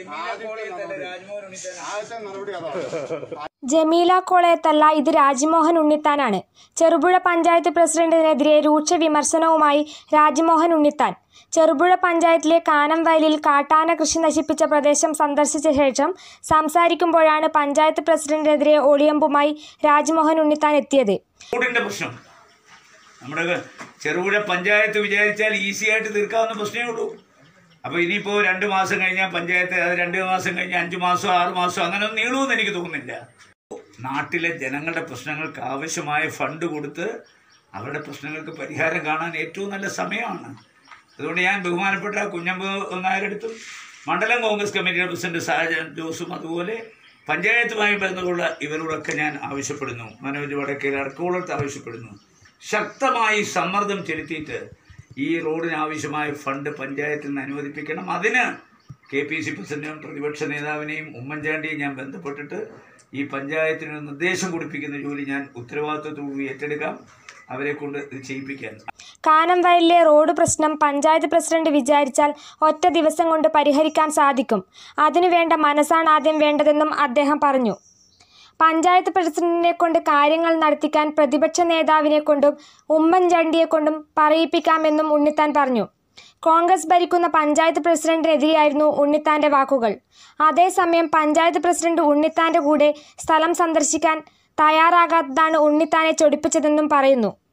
ആദ്യത്തെ നടപടി അതാണ് ജമീല കോളയത്തല്ല ഇത് രാജ്മോഹൻ ഉണ്ണിത്താനാണ് ചെറുപുഴ പഞ്ചായത്ത് പ്രസിഡന്റിനെതിരെ രൂക്ഷ വിമർശനവുമായി രാജ്മോഹൻ ഉണ്ണിത്താൻ ചെറുപുഴ പഞ്ചായത്തിലെ കാനം വയലിൽ കാട്ടാന കൃഷി നശിപ്പിച്ച പ്രദേശം സന്ദർശിച്ച ശേഷം സംസാരിക്കുമ്പോഴാണ് പഞ്ചായത്ത് പ്രസിഡന്റിനെതിരെ ഒളിയമ്പുമായി രാജ്മോഹൻ ഉണ്ണിത്താൻ എത്തിയത് റോഡിന്റെ പ്രശ്നം നമ്മുടെ ചെറുപുഴ പഞ്ചായത്ത് വിചാരിച്ചാൽ ഈസി ആയിട്ട് തീർക്കാവുന്ന പ്രശ്നമേ ഉള്ളൂ അപ്പോൾ ഇനിയിപ്പോൾ രണ്ട് മാസം കഴിഞ്ഞാൽ പഞ്ചായത്ത് അത് രണ്ട് മാസം കഴിഞ്ഞാൽ അഞ്ച് മാസം ആറ് മാസം അങ്ങനെ ഒന്നും നീളുമെന്ന് എനിക്ക് തോന്നുന്നില്ല നാട്ടിലെ ജനങ്ങളുടെ പ്രശ്നങ്ങൾക്ക് ആവശ്യമായ ഫണ്ട് കൊടുത്ത് അവരുടെ പ്രശ്നങ്ങൾക്ക് പരിഹാരം കാണാൻ ഏറ്റവും നല്ല സമയമാണ് അതുകൊണ്ട് ഞാൻ ബഹുമാനപ്പെട്ട കുഞ്ഞമ്പ് നായരെടുത്തും മണ്ഡലം കോൺഗ്രസ് കമ്മിറ്റിയുടെ പ്രസിഡന്റ് സാജൻ ജോസും അതുപോലെ പഞ്ചായത്തുമായി ബന്ധമുള്ള ഇവരോടൊക്കെ ഞാൻ ആവശ്യപ്പെടുന്നു മനോജ് വടക്കേൽ അടക്കമുള്ളടത്ത് ആവശ്യപ്പെടുന്നു ശക്തമായി സമ്മർദ്ദം ചെലുത്തിയിട്ട് ഈ റോഡിന് ആവശ്യമായ ഫണ്ട് പഞ്ചായത്തിൽ നിന്ന് അനുവദിപ്പിക്കണം അതിന് കെ പി സി പ്രസിഡന്റും പ്രതിപക്ഷ നേതാവിനെയും ഉമ്മൻചാണ്ടിയും ഞാൻ ബന്ധപ്പെട്ടിട്ട് ഈ പഞ്ചായത്തിന് ഒരു നിർദ്ദേശം കൊടുപ്പിക്കുന്ന ജോലി ഞാൻ ഉത്തരവാദിത്വത്തോടുകൂടി ഏറ്റെടുക്കാം അവരെ കൊണ്ട് ഇത് ചെയ്യിപ്പിക്കാൻ കാനം വയലിലെ റോഡ് പ്രശ്നം പഞ്ചായത്ത് പ്രസിഡന്റ് വിചാരിച്ചാൽ ഒറ്റ ദിവസം കൊണ്ട് പരിഹരിക്കാൻ സാധിക്കും അതിനു വേണ്ട മനസ്സാണ് ആദ്യം വേണ്ടതെന്നും അദ്ദേഹം പറഞ്ഞു പഞ്ചായത്ത് പ്രസിഡന്റിനെ കൊണ്ട് കാര്യങ്ങൾ നടത്തിക്കാൻ പ്രതിപക്ഷ നേതാവിനെ കൊണ്ടും ഉമ്മൻചാണ്ടിയെ കൊണ്ടും പറയിപ്പിക്കാമെന്നും ഉണ്ണിത്താൻ പറഞ്ഞു കോൺഗ്രസ് ഭരിക്കുന്ന പഞ്ചായത്ത് പ്രസിഡന്റിനെതിരെയായിരുന്നു ഉണ്ണിത്താന്റെ വാക്കുകൾ അതേസമയം പഞ്ചായത്ത് പ്രസിഡന്റ് ഉണ്ണിത്താന്റെ കൂടെ സ്ഥലം സന്ദർശിക്കാൻ തയ്യാറാകാത്തതാണ് ഉണ്ണിത്താനെ ചൊടിപ്പിച്ചതെന്നും പറയുന്നു